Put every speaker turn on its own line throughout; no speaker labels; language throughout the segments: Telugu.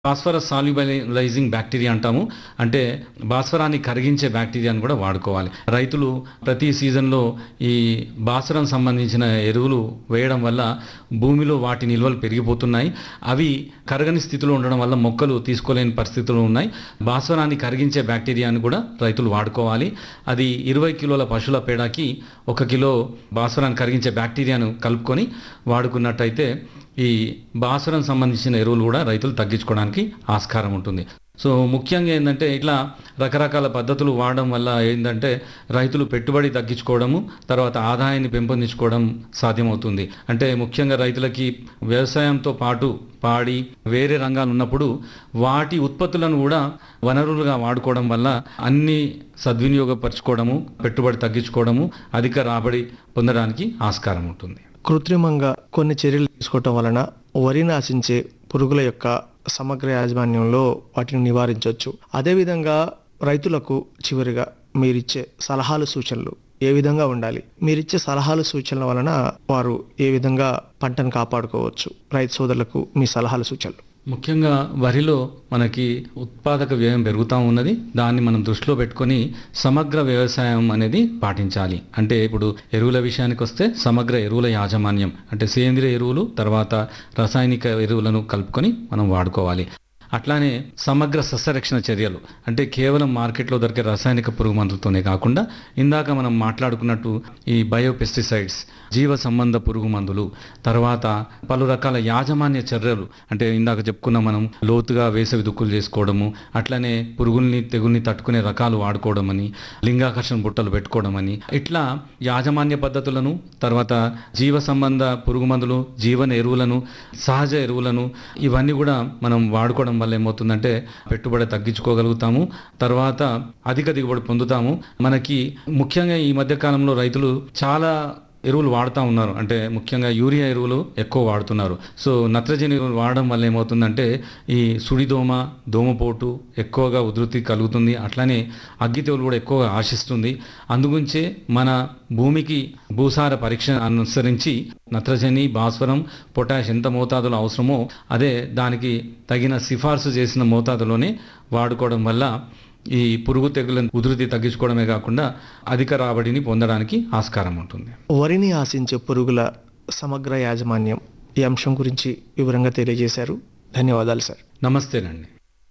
భాస్వరస్ సాల్యుబలైజింగ్ బ్యాక్టీరియా అంటాము అంటే భాస్వరాన్ని కరిగించే బ్యాక్టీరియాని కూడా వాడుకోవాలి రైతులు ప్రతి సీజన్లో ఈ భాస్వరం సంబంధించిన ఎరువులు వేయడం వల్ల భూమిలో వాటి నిల్వలు పెరిగిపోతున్నాయి అవి కరగని స్థితిలో ఉండడం వల్ల మొక్కలు తీసుకోలేని పరిస్థితులు ఉన్నాయి భాస్వరాన్ని కరిగించే బ్యాక్టీరియాని కూడా రైతులు వాడుకోవాలి అది ఇరవై కిలోల పశువుల పేడకి ఒక కిలో భాస్వరాన్ని కరిగించే బ్యాక్టీరియాను కలుపుకొని వాడుకున్నట్టయితే ఈ భాస్వరం సంబంధించిన ఎరువులు కూడా రైతులు తగ్గించుకోవడానికి ఆస్కారం ఉంటుంది సో ముఖ్యంగా ఏంటంటే ఇట్లా రకరకాల పద్ధతులు వాడడం వల్ల ఏంటంటే రైతులు పెట్టుబడి తగ్గించుకోవడము తర్వాత ఆదాయాన్ని పెంపొందించుకోవడం సాధ్యమవుతుంది అంటే ముఖ్యంగా రైతులకి వ్యవసాయంతో పాటు పాడి వేరే రంగాలు ఉన్నప్పుడు వాటి ఉత్పత్తులను కూడా వనరులుగా వాడుకోవడం వల్ల అన్ని సద్వినియోగపరచుకోవడము పెట్టుబడి తగ్గించుకోవడము అధిక రాబడి పొందడానికి ఆస్కారం ఉంటుంది
కృత్రిమంగా కొన్ని చర్యలు తీసుకోవటం వలన వరిని ఆశించే పురుగుల యొక్క సమగ్ర యాజమాన్యంలో వాటిని నివారించవచ్చు అదేవిధంగా రైతులకు చివరిగా మీరిచ్చే సలహాలు సూచనలు ఏ విధంగా ఉండాలి మీరిచ్చే సలహాలు సూచనల వలన వారు ఏ విధంగా పంటను కాపాడుకోవచ్చు రైతు సోదరులకు మీ సలహాలు సూచనలు
ముఖ్యంగా వరిలో మనకి ఉత్పాదక వ్యయం పెరుగుతూ ఉన్నది దాన్ని మనం దృష్టిలో పెట్టుకొని సమగ్ర వ్యవసాయం అనేది పాటించాలి అంటే ఇప్పుడు ఎరువుల విషయానికి వస్తే సమగ్ర ఎరువుల యాజమాన్యం అంటే సేంద్రియ ఎరువులు తర్వాత రాసాయనిక ఎరువులను కలుపుకొని మనం వాడుకోవాలి అట్లానే సమగ్ర సస్యరక్షణ చర్యలు అంటే కేవలం మార్కెట్లో దొరికే రాసాయనిక పురుగు మందులతోనే కాకుండా ఇందాక మనం మాట్లాడుకున్నట్టు ఈ బయోపెస్టిసైడ్స్ జీవ సంబంధ పురుగు మందులు తర్వాత పలు రకాల యాజమాన్య చర్యలు అంటే ఇందాక చెప్పుకున్న మనం లోతుగా వేసవి దుక్కులు చేసుకోవడము అట్లనే పురుగుల్ని తెగుల్ని తట్టుకునే రకాలు వాడుకోవడం అని లింగాకర్షణ బుట్టలు పెట్టుకోవడం అని ఇట్లా యాజమాన్య పద్ధతులను తర్వాత జీవ సంబంధ పురుగు మందులు జీవన ఎరువులను సహజ ఎరువులను ఇవన్నీ కూడా మనం వాడుకోవడం వల్ల ఏమవుతుందంటే పెట్టుబడి తగ్గించుకోగలుగుతాము తర్వాత అధిక దిగుబడి పొందుతాము మనకి ముఖ్యంగా ఈ మధ్య కాలంలో రైతులు చాలా ఎరువులు వాడుతూ ఉన్నారు అంటే ముఖ్యంగా యూరియా ఎరువులు ఎక్కువ వాడుతున్నారు సో నత్రజని ఎరువులు వాడడం వల్ల ఏమవుతుందంటే ఈ సుడిదోమ దోమపోటు ఎక్కువగా ఉధృతి కలుగుతుంది అట్లానే అగ్గి తెగులు కూడా ఎక్కువగా ఆశిస్తుంది అందుగురించే మన భూమికి భూసార పరీక్ష అనుసరించి నత్రజని భాస్వరం పొటాష్ ఎంత మోతాదులో అవసరమో అదే దానికి తగిన సిఫార్సు చేసిన మోతాదులోనే వాడుకోవడం వల్ల ఈ పురుగు తెగుల ఉధృతి తగ్గించుకోవడమే కాకుండా అధిక రాబడిని పొందడానికి ఆస్కారం ఉంటుంది
వరిని ఆశించే పురుగుల సమగ్ర యాజమాన్యం ఈ అంశం గురించి వివరంగా తెలియజేశారు ధన్యవాదాలు సార్
నమస్తేనండి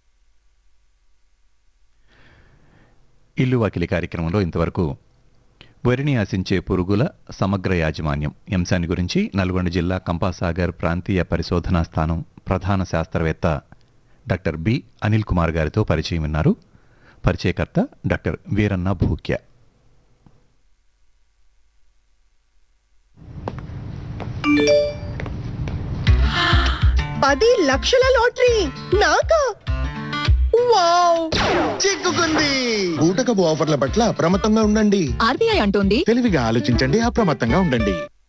ఇల్లు వాకిలి కార్యక్రమంలో ఇంతవరకు వరిని ఆశించే పురుగుల సమగ్ర యాజమాన్యం ఈ అంశాన్ని గురించి నల్గొండ జిల్లా కంపాసాగర్ ప్రాంతీయ పరిశోధనా స్థానం ప్రధాన శాస్త్రవేత్త డాక్టర్ బి అనిల్ కుమార్ గారితో పరిచయం విన్నారు పరిచయకర్త డాక్టర్ వీరన్న భూక్య
పది లక్షల లాటరీ నాకా వావ్
చిక్కుకుంది ఊటకపు ఆఫర్ల పట్ల అప్రమత్తంగా ఉండండి
ఆర్బీఐ అంటోంది
తెలివిగా ఆలోచించండి అప్రమత్తంగా ఉండండి